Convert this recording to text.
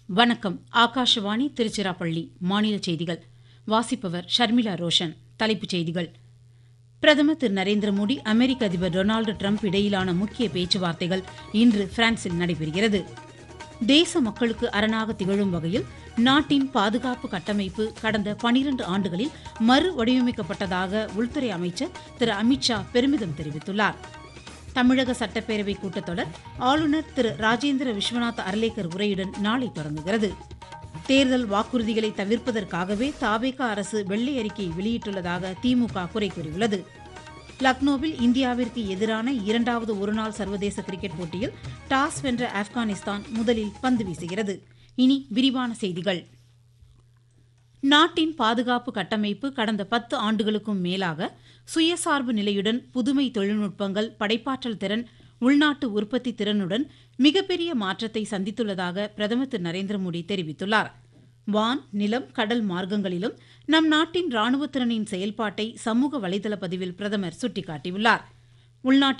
வணக்கம் ஆகாஷவாணி திருச்சிராப்பள்ளி மாநில செய்திகள் வாசிப்பவர் ஷர்மிளா ரோஷன் தலைப்புச் செய்திகள் பிரதமர் திரு நரேந்திர மோடி அமெரிக்க அதிபர் டொனால்டு டிரம்ப் இடையிலான முக்கிய பேச்சுவார்த்தைகள் இன்று பிரான்சில் நடைபெறுகிறது தேச மக்களுக்கு அரணாக திகழும் வகையில் நாட்டின் பாதுகாப்பு கட்டமைப்பு கடந்த பனிரண்டு ஆண்டுகளில் மறு வடிவமைக்கப்பட்டதாக உள்துறை அமைச்சர் திரு அமித்ஷா பெருமிதம் தெரிவித்துள்ளார் தமிழக சட்டப்பேரவை கூட்டத்தொடர் ஆளுநர் திரு ராஜேந்திர விஸ்வநாத் அர்லேக்கர் உரையுடன் நாளை தொடங்குகிறது தேர்தல் வாக்குறுதிகளை தவிர்ப்பதற்காகவே தாவேகா அரசு வெள்ளை அறிக்கை வெளியிட்டுள்ளதாக திமுக குறை கூறியுள்ளது லக்னோவில் இந்தியாவிற்கு எதிரான இரண்டாவது ஒருநாள் சர்வதேச கிரிக்கெட் போட்டியில் டாஸ் வென்ற ஆப்கானிஸ்தான் முதலில் பந்து வீசுகிறது இனி விரிவான செய்திகள் நாட்டின் பாதுகாப்பு கட்டமைப்பு கடந்த பத்து ஆண்டுகளுக்கும் மேலாக சுயசார்பு நிலையுடன் புதுமை தொழில்நுட்பங்கள் படைப்பாற்றல் திறன் உள்நாட்டு உற்பத்தி திறனுடன் மிகப்பெரிய மாற்றத்தை சந்தித்துள்ளதாக பிரதமர் திரு நரேந்திர மோடி தெரிவித்துள்ளார் வான் நிலம் கடல் மார்க்கங்களிலும் நம் நாட்டின் ராணுவ திறனின் செயல்பாட்டை சமூக வலைதள பதிவில் பிரதமர் சுட்டிக்காட்டியுள்ளார் உள்நாட்டு